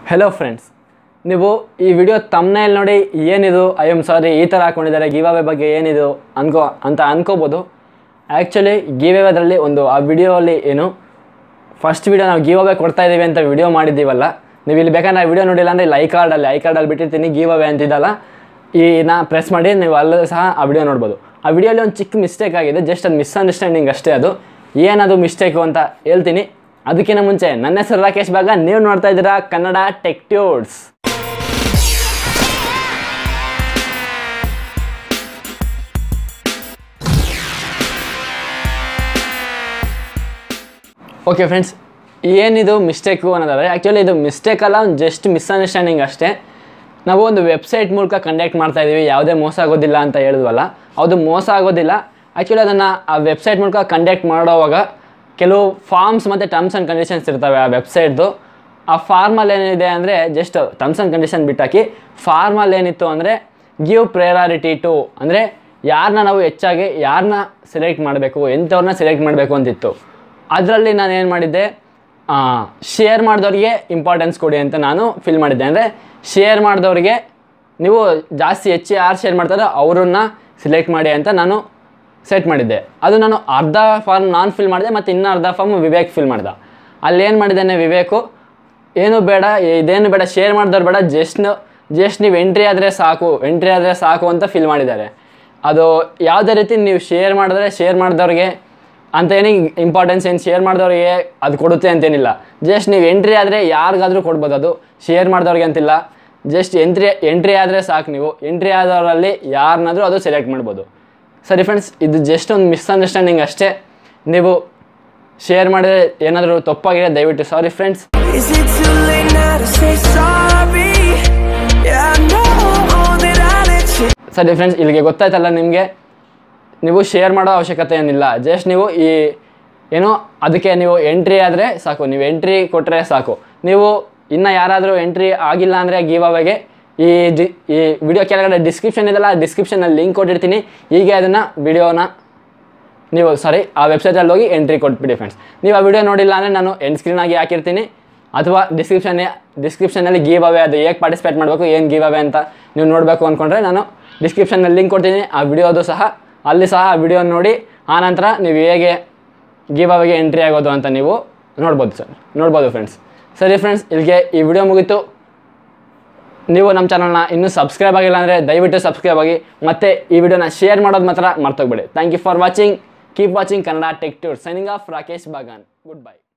Hello friends ನೀವು ಈ video ತಮ್ಮನೇಲಿ ನೋಡಿ ಏನಿದು ಐ ಎಮ್ ಸಾರಿ ಈ ಥರ ಹಾಕೊಂಡಿದ್ದಾರೆ ಗಿವ್ ಅವೇ ಬಗ್ಗೆ ಏನಿದು ಅನ್ಕೋ ಅಂತ ಅನ್ಕೋಬೋದು ಆ್ಯಕ್ಚುಲಿ ಗಿವ್ ಅವೇದ್ರಲ್ಲಿ ಒಂದು ಆ ವಿಡಿಯೋಲ್ಲಿ ಏನು ಫಸ್ಟ್ ವಿಡಿಯೋ ನಾವು ಗಿವ್ ಅವೇ ಕೊಡ್ತಾ ಇದ್ದೀವಿ ಅಂತ ವಿಡಿಯೋ ಮಾಡಿದ್ದೀವಲ್ಲ ನೀವು ಇಲ್ಲಿ ಬೇಕಾದ್ರೆ ವಿಡಿಯೋ ನೋಡಿಲ್ಲ ಅಂದರೆ ಐ ಕಾರ್ಡಲ್ಲಿ ಐ ಕಾರ್ಡಲ್ಲಿ ಬಿಟ್ಟಿರ್ತೀನಿ ಗಿವ್ ಅವೇ ಅಂತಿದ್ದಲ್ಲ ಈ ನಾ ಪ್ರೆಸ್ ಮಾಡಿ ನೀವು ಅಲ್ಲೂ ಸಹ ಆ ವಿಡಿಯೋ ನೋಡ್ಬೋದು ಆ ವಿಡಿಯೋಲಿ ಒಂದು ಚಿಕ್ಕ ಮಿಸ್ಟೇಕ್ ಆಗಿದೆ ಜಸ್ಟ್ ಅದು ಮಿಸ್ಅಂಡರ್ಸ್ಟ್ಯಾಂಡಿಂಗ್ ಅಷ್ಟೇ ಅದು ಏನದು ಮಿಸ್ಟೇಕು ಅಂತ ಹೇಳ್ತೀನಿ ಅದಕ್ಕಿಂತ ಮುಂಚೆ ನನ್ನ ಹೆಸರು ರಾಕೇಶ್ ಬಾಗ ನೀವು ನೋಡ್ತಾ ಇದ್ದೀರಾ ಕನ್ನಡ ಟೆಕ್ ಟ್ಯೂಡ್ಸ್ ಓಕೆ ಫ್ರೆಂಡ್ಸ್ ಏನಿದು ಮಿಸ್ಟೇಕು ಅನ್ನೋದಾದರೆ ಆ್ಯಕ್ಚುಲಿ ಇದು ಮಿಸ್ಟೇಕ್ ಅಲ್ಲ ಒಂದು ಜಸ್ಟ್ ಮಿಸ್ಅಂಡರ್ಸ್ಟ್ಯಾಂಡಿಂಗ್ ಅಷ್ಟೇ ನಾವು ಒಂದು ವೆಬ್ಸೈಟ್ ಮೂಲಕ ಕಂಡಕ್ಟ್ ಮಾಡ್ತಾ ಇದ್ದೀವಿ ಯಾವುದೇ ಮೋಸ ಆಗೋದಿಲ್ಲ ಅಂತ ಹೇಳಿದ್ವಲ್ಲ ಅದು ಮೋಸ ಆಗೋದಿಲ್ಲ ಆ್ಯಕ್ಚುಲಿ ಅದನ್ನು ಆ ವೆಬ್ಸೈಟ್ ಮೂಲಕ ಕಂಡಕ್ಟ್ ಮಾಡೋವಾಗ ಕೆಲವು ಫಾರ್ಮ್ಸ್ ಮತ್ತು ಟರ್ಮ್ಸ್ ಆ್ಯಂಡ್ ಕಂಡೀಷನ್ಸ್ ಇರ್ತವೆ ಆ ವೆಬ್ಸೈಟ್ದು ಆ ಫಾರ್ಮಲ್ಲಿ ಏನಿದೆ ಅಂದರೆ ಜಸ್ಟ್ ಟರ್ಮ್ಸ್ ಆ್ಯಂಡ್ ಕಂಡೀಷನ್ ಬಿಟ್ಟಾಕಿ ಫಾರ್ಮಲ್ಲಿ ಏನಿತ್ತು ಅಂದರೆ ಗಿವ್ ಪ್ರಯಾರಿಟಿ ಟು ಅಂದರೆ ಯಾರನ್ನ ನಾವು ಹೆಚ್ಚಾಗಿ ಯಾರನ್ನ ಸೆಲೆಕ್ಟ್ ಮಾಡಬೇಕು ಎಂಥವ್ರನ್ನ ಸೆಲೆಕ್ಟ್ ಮಾಡಬೇಕು ಅಂತಿತ್ತು ಅದರಲ್ಲಿ ನಾನು ಏನು ಮಾಡಿದ್ದೆ ಶೇರ್ ಮಾಡಿದವ್ರಿಗೆ ಇಂಪಾರ್ಟೆನ್ಸ್ ಕೊಡಿ ಅಂತ ನಾನು ಫಿಲ್ ಮಾಡಿದ್ದೆ ಅಂದರೆ ಶೇರ್ ಮಾಡಿದವ್ರಿಗೆ ನೀವು ಜಾಸ್ತಿ ಹೆಚ್ಚು ಯಾರು ಶೇರ್ ಮಾಡ್ತಾರೋ ಅವ್ರನ್ನ ಸೆಲೆಕ್ಟ್ ಮಾಡಿ ಅಂತ ನಾನು ಸೆಟ್ ಮಾಡಿದ್ದೆ ಅದು ನಾನು ಅರ್ಧ ಫಾರ್ಮ್ ನಾನು ಫಿಲ್ ಮಾಡಿದೆ ಮತ್ತು ಇನ್ನೂ ಅರ್ಧ ಫಾರ್ಮ್ ವಿವೇಕ್ ಫಿಲ್ ಮಾಡಿದ ಅಲ್ಲಿ ಏನು ಮಾಡಿದ್ದಾನೆ ವಿವೇಕು ಏನು ಬೇಡ ಇದೇನು ಬೇಡ ಶೇರ್ ಮಾಡಿದವ್ರು ಬೇಡ ಜಸ್ಟ್ ಜಸ್ಟ್ ನೀವು ಎಂಟ್ರಿ ಆದರೆ ಸಾಕು ಎಂಟ್ರಿ ಆದರೆ ಸಾಕು ಅಂತ ಫಿಲ್ ಮಾಡಿದ್ದಾರೆ ಅದು ಯಾವುದೇ ರೀತಿ ನೀವು ಶೇರ್ ಮಾಡಿದ್ರೆ ಶೇರ್ ಮಾಡಿದವ್ರಿಗೆ ಅಂತ ಏನಿ ಇಂಪಾರ್ಟೆನ್ಸ್ ಏನು ಶೇರ್ ಮಾಡಿದವ್ರಿಗೆ ಅದು ಕೊಡುತ್ತೆ ಅಂತೇನಿಲ್ಲ ಜಸ್ಟ್ ನೀವು ಎಂಟ್ರಿ ಆದರೆ ಯಾರಿಗಾದರೂ ಕೊಡ್ಬೋದು ಅದು ಶೇರ್ ಮಾಡಿದವ್ರಿಗೆ ಅಂತಿಲ್ಲ ಜಸ್ಟ್ ಎಂಟ್ರಿ ಎಂಟ್ರಿ ಆದರೆ ಸಾಕು ನೀವು ಎಂಟ್ರಿ ಆದವರಲ್ಲಿ ಯಾರನ್ನಾದರೂ ಅದು ಸೆಲೆಕ್ಟ್ ಮಾಡ್ಬೋದು ಸರಿ ಫ್ರೆಂಡ್ಸ್ ಇದು ಜಸ್ಟ್ ಒಂದು ಮಿಸ್ಅಂಡರ್ಸ್ಟ್ಯಾಂಡಿಂಗ್ ಅಷ್ಟೇ ನೀವು ಶೇರ್ ಮಾಡಿದ್ರೆ ಏನಾದರೂ ತಪ್ಪಾಗಿದೆ ದಯವಿಟ್ಟು sorry friends Is it too late now to say sorry? Yeah, I know that I let you ಸರಿ ಫ್ರೆಂಡ್ಸ್ ಇಲ್ಲಿಗೆ ಗೊತ್ತಾಯ್ತಲ್ಲ ನಿಮಗೆ ನೀವು ಶೇರ್ ಮಾಡೋ ಅವಶ್ಯಕತೆ ಏನಿಲ್ಲ ಜಸ್ಟ್ ನೀವು ಈ ಏನೋ ಅದಕ್ಕೆ ನೀವು ಎಂಟ್ರಿ ಆದರೆ ಸಾಕು ನೀವು ಎಂಟ್ರಿ ಕೊಟ್ಟರೆ ಸಾಕು ನೀವು ಇನ್ನು ಯಾರಾದರೂ ಎಂಟ್ರಿ ಆಗಿಲ್ಲ ಅಂದರೆ ಗಿವ್ ಅವೇಗೆ ಈ ಡಿ ಈ ವಿಡಿಯೋ ಕೆಳಗಡೆ ಡಿಸ್ಕ್ರಿಪ್ಷನ್ ಇದೆಲ್ಲ ಡಿಸ್ಕ್ರಿಪ್ಷನಲ್ಲಿ ಲಿಂಕ್ ಕೊಟ್ಟಿರ್ತೀನಿ ಹೀಗೆ ಅದನ್ನು ವಿಡಿಯೋನ ನೀವು ಸಾರಿ ಆ ವೆಬ್ಸೈಟಲ್ಲಿ ಹೋಗಿ ಎಂಟ್ರಿ ಕೊಟ್ಬಿಡಿ ಫ್ರೆಂಡ್ಸ್ ನೀವು ಆ ವಿಡಿಯೋ ನೋಡಿಲ್ಲ ಅಂದರೆ ನಾನು ಎಂಡ್ ಸ್ಕ್ರೀನ್ ಆಗಿ ಹಾಕಿರ್ತೀನಿ ಅಥವಾ ಡಿಸ್ಕ್ರಿಪ್ಷನ್ ಡಿಸ್ಕ್ರಿಪ್ಷನಲ್ಲಿ ಗೀವ್ ಅವೇ ಅದು ಹೇಗೆ ಪಾರ್ಟಿಸಿಪೇಟ್ ಮಾಡಬೇಕು ಏನು ಗೀವ್ ಅವೇ ಅಂತ ನೀವು ನೋಡಬೇಕು ಅಂದ್ಕೊಂಡ್ರೆ ನಾನು ಡಿಸ್ಕ್ರಿಪ್ಷನಲ್ಲಿ ಲಿಂಕ್ ಕೊಡ್ತೀನಿ ಆ ವಿಡಿಯೋದು ಸಹ ಅಲ್ಲಿ ಸಹ ಆ ವಿಡಿಯೋ ನೋಡಿ ಆನಂತರ ನೀವು ಹೇಗೆ ಗೀವ್ ಅವೇಗೆ ಎಂಟ್ರಿ ಆಗೋದು ಅಂತ ನೀವು ನೋಡ್ಬೋದು ಸರ್ ನೋಡ್ಬೋದು ಫ್ರೆಂಡ್ಸ್ ಸರಿ ಫ್ರೆಂಡ್ಸ್ ಇಲ್ಲಿಗೆ ಈ ವಿಡಿಯೋ ಮುಗೀತು ನೀವು ನಮ್ಮ ಚಾನಲ್ನ ಇನ್ನೂ ಸಬ್ಸ್ಕ್ರೈಬ್ ಆಗಿಲ್ಲ ಅಂದರೆ ದಯವಿಟ್ಟು ಸಬ್ಸ್ಕ್ರೈಬ್ ಆಗಿ ಮತ್ತು ಈ ವಿಡಿಯೋನ ಶೇರ್ ಮಾಡೋದು ಮಾತ್ರ ಮರ್ತೋಗ್ಬೇಡಿ thank you for watching keep watching Kannada tech tour signing off Rakesh Bagan good by